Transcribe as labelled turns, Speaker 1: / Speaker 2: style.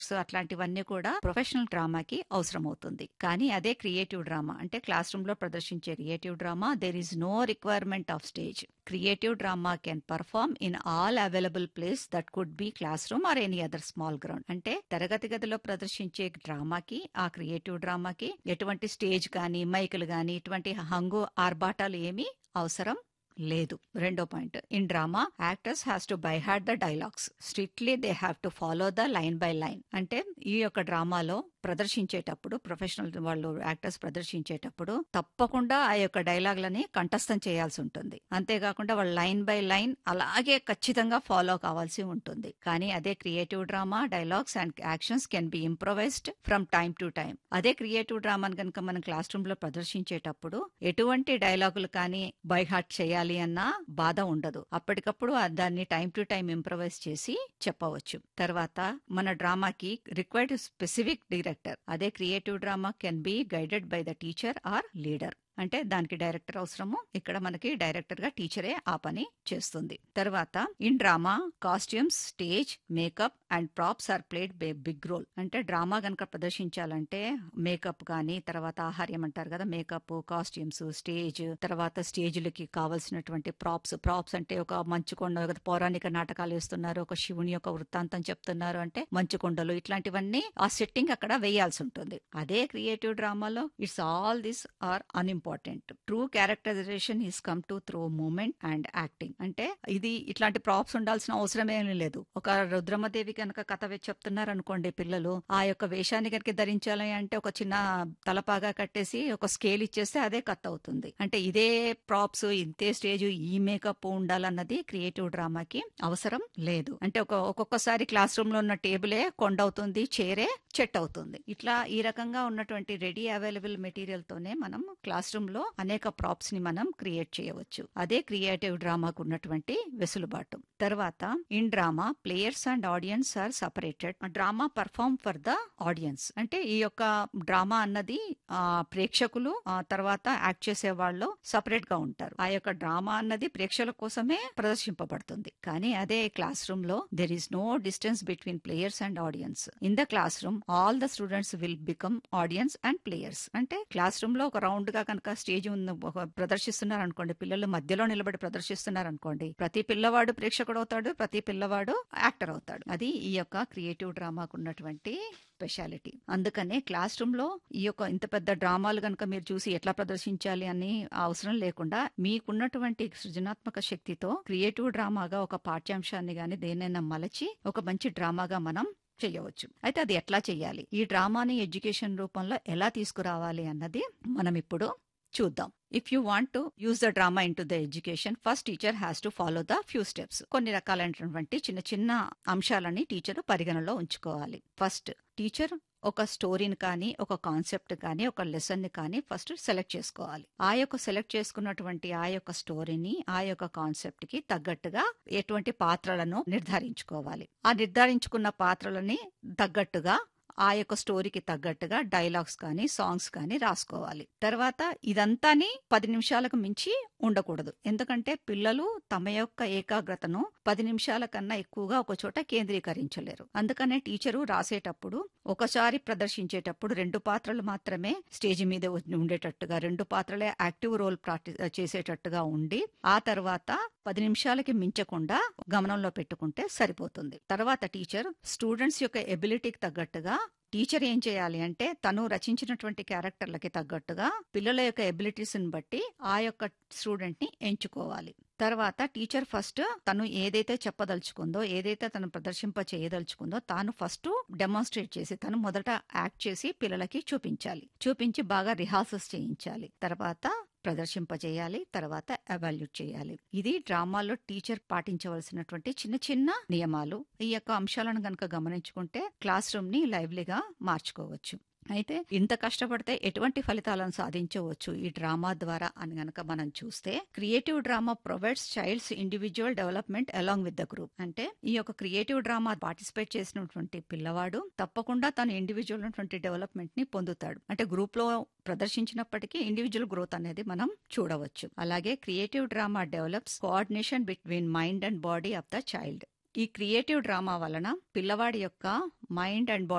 Speaker 1: so అట్లాంటివన్నీ కూడా professional డ్రామాకి అవసరమవుతుంది కానీ అదే క్రియేటివ్ డ్రామా అంటే క్లాస్ రూమ్ లో ప్రదర్శించే creative drama there is no requirement of stage creative drama can perform in all available place that could be classroom or any other small ground అంటే తరగతి గదిలో ప్రదర్శించే డ్రామాకి ఆ క్రియేటివ్ డ్రామాకి ఎటువంటి stage కానీ మైకులు కానీ ఇటువంటి హంగు ఆర్భాటాలు ఏమీ అవసరం లేదు రెండో point in drama actors has to by heart the dialogues strictly they have to follow the line by line అంటే ఈ యొక్క డ్రామాలో ప్రదర్శించేటప్పుడు ప్రొఫెషనల్ వాళ్ళు యాక్టర్స్ ప్రదర్శించేటప్పుడు తప్పకుండా ఆ యొక్క డైలాగ్లని కంఠస్థం చేయాల్సి ఉంటుంది అంతేకాకుండా వాళ్ళు లైన్ బై లైన్ అలాగే ఖచ్చితంగా ఫాలో కావాల్సి ఉంటుంది కానీ అదే creative drama dialogues and actions can be improvised from time to time అదే క్రియేటివ్ డ్రామాని కనుక మనం క్లాస్ రూమ్ లో ప్రదర్శించేటప్పుడు ఎటువంటి డైలాగులు కానీ బై హార్ట్ చేయాలి అన్న బాధ ఉండదు అప్పటికప్పుడు ఆ దాన్ని టైం టు టైం ఇంప్రొవైజ్ చేసి చెప్పవచ్చు తర్వాత మన డ్రామాకి రిక్వైర్డ్ స్పెసిఫిక్ డైరెక్టర్ అదే creative drama can be guided by the teacher or leader అంటే దానికి డైరెక్టర్ అవసరము ఇక్కడ మనకి డైరెక్టర్ గా టీచరే ఆ పని చేస్తుంది తర్వాత in drama costumes stage makeup and props are played big role అంటే డ్రామా గనక ప్రదర్శించాలంటే మేకప్ కానీ తర్వాత ఆహార్యం అంటారు కదా మేకప్ కాస్ట్యూమ్స్ స్టేజ్ తర్వాత స్టేజ్లకి కావాల్సినటువంటి ప్రాప్స్ ప్రాప్స్ అంటే ఒక మంచుకొండ ఒక పౌరాణిక నాటకాలు వేస్తున్నారు ఒక శివుని యొక్క వృత్తాంతం చెప్తున్నారు అంటే మంచుకొండలు ఇట్లాంటివన్నీ ఆ సెట్టింగ్ అక్కడ వేయాల్సి ఉంటుంది అదే క్రియేటివ్ డ్రామాలో it's all this are unimportant true characterization is come to through moment and acting అంటే ఇది ఇట్లాంటి ప్రాప్స్ ఉండాల్సిన అవసరమేమీ లేదు ఒక రుద్రమదేవి కనుక కథ వె- చెప్తున్నారు అనుకోండి పిల్లలు ఆ యొక్క వేషాన్ని కనుక ధరించాలి అంటే ఒక చిన్న తలపాగా కట్టేసి ఒక స్కేల్ ఇచ్చేస్తే అదే కట్ అవుతుంది అంటే ఇదే ప్రాప్స్ ఇంతే స్టేజ్ ఈ మేకప్ ఉండాలన్నది క్రియేటివ్ డ్రామాకి అవసరం లేదు అంటే ఒక ఒక్కొక్కసారి క్లాస్ రూమ్ లో ఉన్న టేబులే కొండ అవుతుంది చైరే చెట్ అవుతుంది ఇట్లా ఈ రకంగా ఉన్నటువంటి రెడీ అవైలబుల్ మెటీరియల్ తోనే మనం క్లాస్ రూమ్ లో అనేక ప్రాప్స్ ని మనం క్రియేట్ చేయవచ్చు అదే క్రియేటివ్ డ్రామాకు ఉన్నటువంటి వెసులుబాటు తర్వాత in drama players and audience are separated drama perform for the audience అంటే ఈ యొక్క డ్రామా అన్నది ఆ, ప్రేక్షకులు ఆ తర్వాత యాక్ట్ చేసే వాళ్ళు సపరేట్ గా ఉంటారు ఆ యొక్క డ్రామా అన్నది ప్రేక్షకుల కోసమే ప్రదర్శింపబడుతుంది కానీ అదే క్లాస్ రూమ్ లో there is no distance between players and audience in the classroom all the students will become audience and players అంటే క్లాస్ రూమ్ లో ఒక రౌండ్ గా కనుక స్టేజ్ ఉన్న ఒక ప్రదర్శిస్తున్నారు అనుకోండి పిల్లలు మధ్యలో నిలబడి ప్రదర్శిస్తున్నారు అనుకోండి ప్రతి పిల్లవాడు ప్రేక్షకుడు అవుతాడు ప్రతి పిల్లవాడు యాక్టర్ అవుతాడు అది ఈ యొక్క క్రియేటివ్ డ్రామాకు ఉన్నటువంటి స్పెషాలిటీ అందుకనే క్లాస్ రూమ్ లో ఈ యొక్క ఇంత పెద్ద డ్రామాలు కనుక మీరు చూసి ఎట్లా ప్రదర్శించాలి అని అవసరం లేకుండా మీకున్నటువంటి సృజనాత్మక శక్తితో క్రియేటివ్ డ్రామాగా ఒక పాఠ్యాంశాన్ని గాని దేనైనా మలచి ఒక మంచి డ్రామాగా మనం చేయవచ్చు అయితే అది ఎట్లా చేయాలి ఈ డ్రామాని ఎడ్యుకేషన్ రూపంలో ఎలా తీసుకురావాలి అన్నది మనం ఇప్పుడు చూద్దాం if you want to use the drama into the education first teacher has to follow the few steps కొన్ని రకాలైనటువంటి చిన్న చిన్న అంశాలని టీచర్ పరిగణలో ఉంచుకోవాలి ఫస్ట్ టీచర్ ఒక స్టోరీని కానీ ఒక కాన్సెప్ట్ కానీ ఒక లెసన్ ని కానీ ఫస్ట్ సెలెక్ట్ చేసుకోవాలి ఆ యొక్క సెలెక్ట్ చేసుకున్నటువంటి ఆ యొక్క స్టోరీని ఆ యొక్క కాన్సెప్ట్ కి తగ్గట్టుగా ఎటువంటి పాత్రలను నిర్ధారించుకోవాలి ఆ నిర్ధారించుకున్న పాత్రలని తగ్గట్టుగా ఆ యొక్క స్టోరీకి తగ్గట్టుగా డైలాగ్స్ కానీ సాంగ్స్ కానీ రాసుకోవాలి తర్వాత ఇదంతాని పది నిమిషాలకు మించి ఉండకూడదు ఎందుకంటే పిల్లలు తమ యొక్క ఏకాగ్రతను పది నిమిషాల కన్నా ఎక్కువగా ఒక చోట కేంద్రీకరించలేరు అందుకనే టీచరు రాసేటప్పుడు ఒకసారి ప్రదర్శించేటప్పుడు రెండు పాత్రలు మాత్రమే స్టేజ్ మీద ఉండేటట్టుగా రెండు పాత్రలే యాక్టివ్ రోల్ ప్రాక్టీస్ చేసేటట్టుగా ఉండి ఆ తర్వాత పది నిమిషాలకి మించకుండా గమనంలో పెట్టుకుంటే సరిపోతుంది తర్వాత టీచర్ స్టూడెంట్స్ యొక్క ఎబిలిటీకి తగ్గట్టుగా టీచర్ ఏం చేయాలి అంటే తను రచించినటువంటి క్యారెక్టర్లకి తగ్గట్టుగా పిల్లల యొక్క ఎబిలిటీస్ ని బట్టి ఆ యొక్క స్టూడెంట్ ని ఎంచుకోవాలి తర్వాత టీచర్ ఫస్ట్ తను ఏదైతే చెప్పదలుచుకుందో ఏదైతే తను ప్రదర్శింప చేయదలుచుకుందో తాను ఫస్ట్ డెమాన్స్ట్రేట్ చేసి తను మొదట యాక్ట్ చేసి పిల్లలకి చూపించాలి చూపించి బాగా రిహార్సల్స్ చేయించాలి తర్వాత ప్రదర్శింపజేయాలి తర్వాత ఎవాల్యూట్ చేయాలి ఇది డ్రామాలో టీచర్ పాటించవలసినటువంటి చిన్న చిన్న నియమాలు ఈ యొక్క అంశాలను గనక గమనించుకుంటే క్లాస్ రూమ్ ని లైవ్లీగా మార్చుకోవచ్చు అయితే ఇంత కష్టపడితే ఎటువంటి ఫలితాలను సాధించవచ్చు ఈ డ్రామా ద్వారా అని గనక మనం చూస్తే creative drama provides child's individual development along with the group అంటే ఈ యొక్క క్రియేటివ్ డ్రామా పార్టిసిపేట్ చేసినటువంటి పిల్లవాడు తప్పకుండా తన ఇండివిజువల్ డెవలప్మెంట్ ని పొందుతాడు అంటే గ్రూప్ లో ప్రదర్శించినప్పటికీ ఇండివిజువల్ గ్రోత్ అనేది మనం చూడవచ్చు అలాగే creative drama develops coordination between mind and body of the child ఈ క్రియేటివ్ డ్రామా వలన పిల్లవాడి యొక్క మైండ్ అండ్ బాడీ